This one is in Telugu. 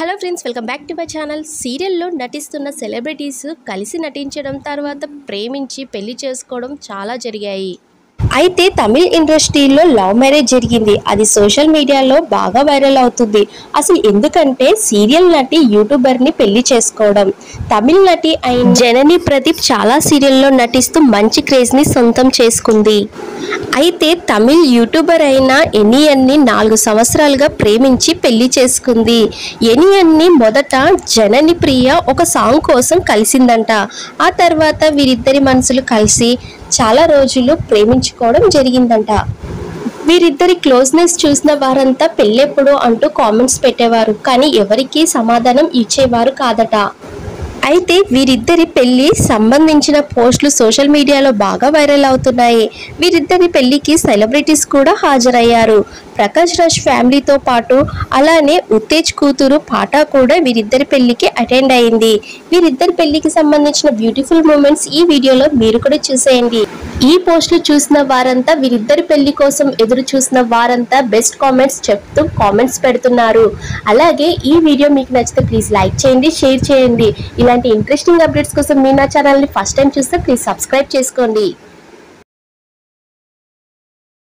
hello friends welcome back to my channel సీరియల్లో నటిస్తున్న సెలబ్రిటీస్ కలిసి నటించడం తర్వాత ప్రేమించి పెళ్లి చేసుకోవడం చాలా జరిగాయి అయితే తమిళ్ ఇండస్ట్రీలో లవ్ మ్యారేజ్ జరిగింది అది సోషల్ మీడియాలో బాగా వైరల్ అవుతుంది అసలు ఎందుకంటే సీరియల్ నటి యూట్యూబర్ ని పెళ్లి చేసుకోవడం తమిళ్ నటి అయిన జనని ప్రదీప్ చాలా సీరియల్లో నటిస్తూ మంచి క్రేజ్ ని సొంతం చేసుకుంది అయితే తమిళ్ యూట్యూబర్ అయిన ఎనియన్ని నాలుగు సంవత్సరాలుగా ప్రేమించి పెళ్లి చేసుకుంది ఎనియన్ని మొదట జనని ప్రియ ఒక సాంగ్ కోసం కలిసిందంట ఆ తర్వాత వీరిద్దరి మనసులు కలిసి చాలా రోజులు ప్రేమించుకోవడం జరిగిందంట వీరిద్దరి క్లోజ్నెస్ చూసిన వారంతా పెళ్ళెప్పుడు అంటూ కామెంట్స్ పెట్టేవారు కానీ ఎవరికీ సమాధానం ఇచ్చేవారు కాదట అయితే వీరిద్దరి పెళ్లి సంబంధించిన పోస్టులు సోషల్ మీడియాలో బాగా వైరల్ అవుతున్నాయి వీరిద్దరి పెళ్లికి సెలబ్రిటీస్ కూడా హాజరయ్యారు ప్రకాష్ రాజ్ ఫ్యామిలీతో పాటు అలానే ఉత్తేజ్ కూతురు పాట కూడా వీరిద్దరి పెళ్లికి అటెండ్ అయింది వీరిద్దరి పెళ్లికి సంబంధించిన బ్యూటిఫుల్ మూమెంట్స్ ఈ వీడియోలో మీరు కూడా చూసేయండి ఈ పోస్టులు చూసిన వారంతా వీరిద్దరి పెళ్లి కోసం ఎదురు చూసిన వారంతా బెస్ట్ కామెంట్స్ చెప్తూ కామెంట్స్ పెడుతున్నారు అలాగే ఈ వీడియో మీకు నచ్చితే ప్లీజ్ లైక్ చేయండి షేర్ చేయండి ఇలాంటి ఇంట్రెస్టింగ్ అప్డేట్స్ కోసం మీ నా ఛానల్ని ఫస్ట్ టైం చూస్తే ప్లీజ్ సబ్స్క్రైబ్ చేసుకోండి